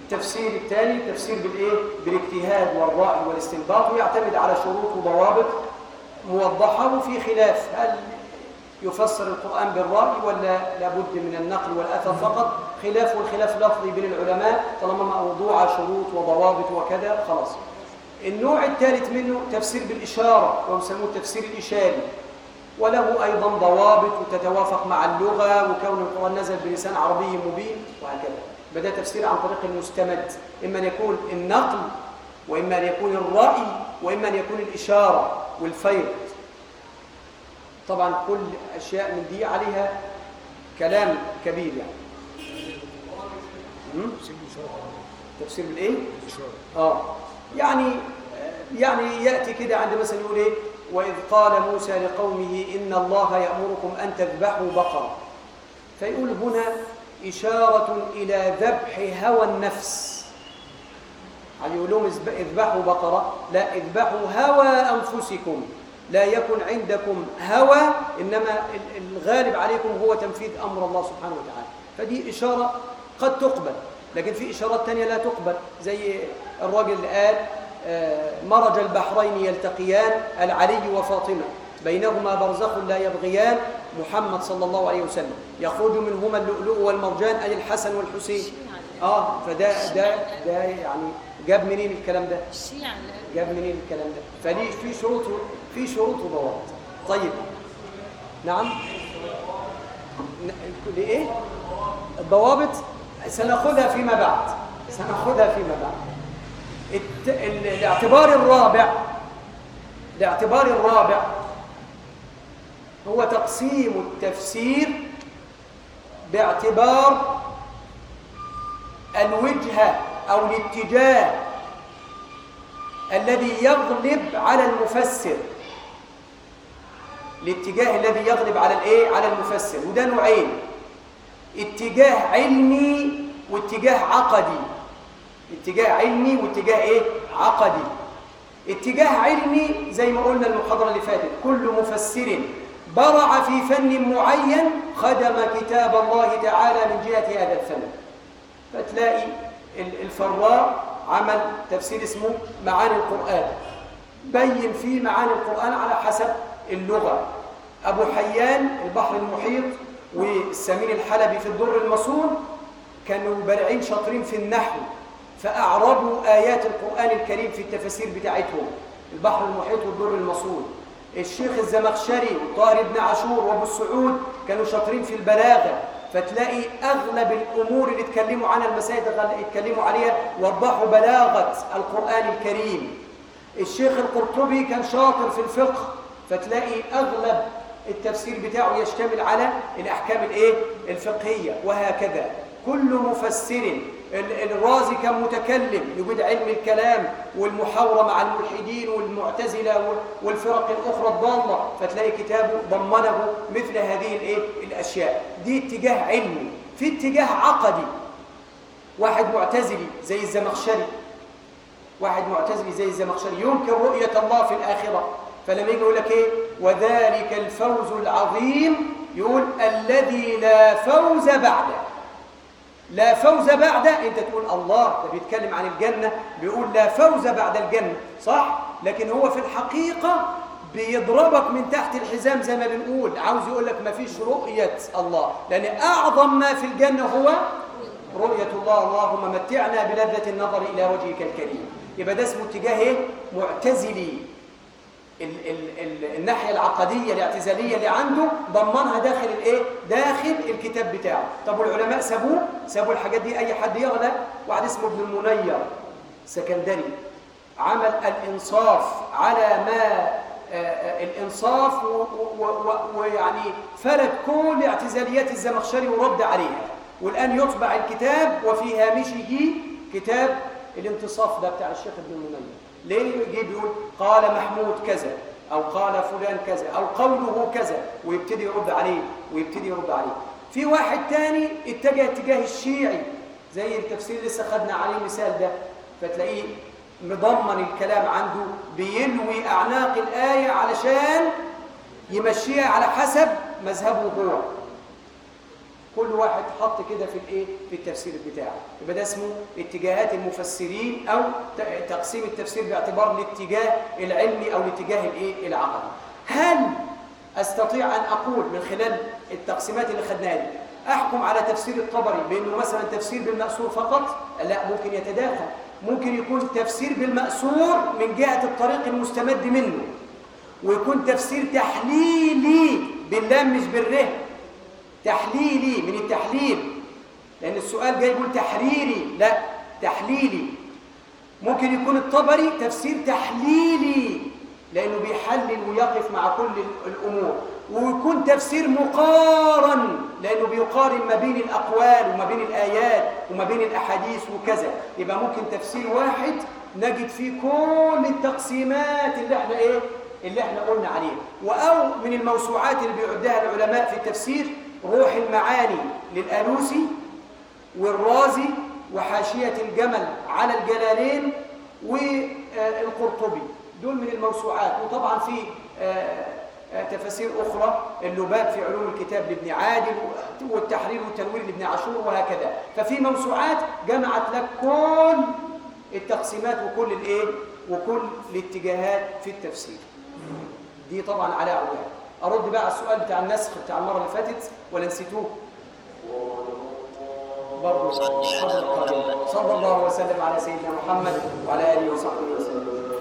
التفسير الثاني التفسير بالايه بالاجتهاد والرأي والاستنباط ويعتمد على شروط وضوابط موضحة وفي خلاف هل يفسر القرآن بالرأي ولا لابد من النقل والأثر فقط خلاف والخلاف لفظي بين العلماء طالما موضوع شروط وضوابط وكذا خلاص النوع الثالث منه تفسير بالإشارة ويسموه التفسير الإشاري وله أيضا ضوابط وتتوافق مع اللغة وكون القرآن نزل بلسان عربي مبين وهكذا بدأ تفسير عن طريق المستمد إما أن يكون النقل وإما أن يكون الرأي وإما أن يكون الإشارة والفيض طبعا كل أشياء من دي عليها كلام كبير يعني م? تفسير بالإيه؟ آه يعني يعني يأتي كده عند مثلا يقول إيه وإذ قال موسى لقومه إن الله يأمركم أن تذبحوا بقرة فيقول هنا إشارة إلى ذبح هوى النفس يعني يقول لهم اذبحوا بقرة لا اذبحوا هوى أنفسكم لا يكن عندكم هوى إنما الغالب عليكم هو تنفيذ أمر الله سبحانه وتعالى فدي إشارة قد تقبل لكن في إشارات تانية لا تقبل زي الراجل اللي قال مرج البحرين يلتقيان العلي وفاطمة بينهما برزخ لا يبغيان محمد صلى الله عليه وسلم يخرج منهما اللؤلؤ والمرجان أي الحسن والحسين اه فده ده ده يعني جاب منين الكلام ده الشيعة جاب منين الكلام ده فليه في شروط في شروط وضوابط طيب نعم ن- لإيه الضوابط سنأخذها فيما بعد سنأخذها فيما بعد الت... ال- الاعتبار الرابع الاعتبار الرابع هو تقسيم التفسير باعتبار الوجهة أو الاتجاه الذي يغلب على المفسر الاتجاه الذي يغلب على الايه على المفسر وده نوعين اتجاه علمي واتجاه عقدي اتجاه علمي واتجاه ايه عقدي اتجاه علمي زي ما قلنا المحاضره اللي فاتت كل مفسر برع في فن معين خدم كتاب الله تعالى من جهه هذا الفن فتلاقي ال- الفراء عمل تفسير اسمه معاني القرآن بين فيه معاني القرآن على حسب اللغة أبو حيان البحر المحيط والسمين الحلبي في الدر المصون كانوا بارعين شاطرين في النحو فأعربوا آيات القرآن الكريم في التفاسير بتاعتهم البحر المحيط والدر المصون الشيخ الزمخشري وطاهر بن عاشور وابو السعود كانوا شاطرين في البلاغه فتلاقي اغلب الامور اللي اتكلموا عنها المسائل اللي اتكلموا عليها وضحوا بلاغه القران الكريم الشيخ القرطبي كان شاطر في الفقه فتلاقي اغلب التفسير بتاعه يشتمل على الاحكام الايه الفقهيه وهكذا كل مفسر ال- الرازي كان متكلم يجيد علم الكلام والمحاورة مع الملحدين والمعتزلة وال- والفرق الأخرى الضالة فتلاقي كتابه ضمنه مثل هذه الايه الأشياء دي اتجاه علمي في اتجاه عقدي واحد معتزلي زي الزمخشري واحد معتزلي زي الزمخشري ينكر رؤية الله في الآخرة فلما يجي يقول لك ايه وذلك الفوز العظيم يقول الذي لا فوز بعده لا فوز بعده انت تقول الله ده بيتكلم عن الجنة بيقول لا فوز بعد الجنة صح لكن هو في الحقيقة بيضربك من تحت الحزام زي ما بنقول عاوز يقول لك ما فيش رؤية الله لأن أعظم ما في الجنة هو رؤية الله اللهم متعنا بلذة النظر إلى وجهك الكريم يبقى ده اسمه اتجاه ايه معتزلي ال ال ال الناحيه العقديه الاعتزاليه اللي عنده ضمنها داخل الايه داخل الكتاب بتاعه طب والعلماء سابوه سابوا الحاجات دي اي حد يغلى واحد اسمه ابن المنير سكندري عمل الانصاف على ما آه، آه، الانصاف و- و- و- ويعني فرد كل اعتزاليات الزمخشري ورد عليها والان يطبع الكتاب وفي هامشه كتاب الانتصاف ده بتاع الشيخ ابن المنير ليه يجي بيقول قال محمود كذا او قال فلان كذا او قوله كذا ويبتدي يرد عليه ويبتدي يرد عليه في واحد تاني اتجه اتجاه الشيعي زي التفسير اللي لسه خدنا عليه مثال ده فتلاقيه مضمن الكلام عنده بيلوي اعناق الايه علشان يمشيها على حسب مذهبه هو كل واحد حط كده في الايه في التفسير بتاعه يبقى ده اسمه اتجاهات المفسرين او ت- تقسيم التفسير باعتبار الاتجاه العلمي او الاتجاه الايه العقلي هل استطيع ان اقول من خلال التقسيمات اللي خدناها دي احكم على تفسير الطبري بانه مثلا تفسير بالمأثور فقط لا ممكن يتداخل ممكن يكون تفسير بالمأثور من جهة الطريق المستمد منه ويكون تفسير تحليلي باللام مش بالره تحليلي من التحليل لأن السؤال جاي يقول تحريري لا تحليلي ممكن يكون الطبري تفسير تحليلي لأنه بيحلل ويقف مع كل ال- الأمور ويكون تفسير مقارن لأنه بيقارن ما بين الأقوال وما بين الآيات وما بين الأحاديث وكذا يبقى ممكن تفسير واحد نجد فيه كل التقسيمات اللي احنا ايه اللي احنا قلنا عليها وأو من الموسوعات اللي بيعدها العلماء في التفسير روح المعاني للآلوسي والرازي وحاشية الجمل على الجلالين والقرطبي دول من الموسوعات وطبعا في آه، آه، تفاسير أخرى اللباب في علوم الكتاب لابن عادل والتحرير والتنوير لابن عاشور وهكذا ففي موسوعات جمعت لك كل التقسيمات وكل الايه وكل الاتجاهات في التفسير دي طبعا على أولاد أرد بقى على السؤال بتاع النسخ بتاع المرة اللي فاتت ولا نسيتوه برضه صلى الله وسلم على سيدنا محمد وعلى آله وصحبه وسلم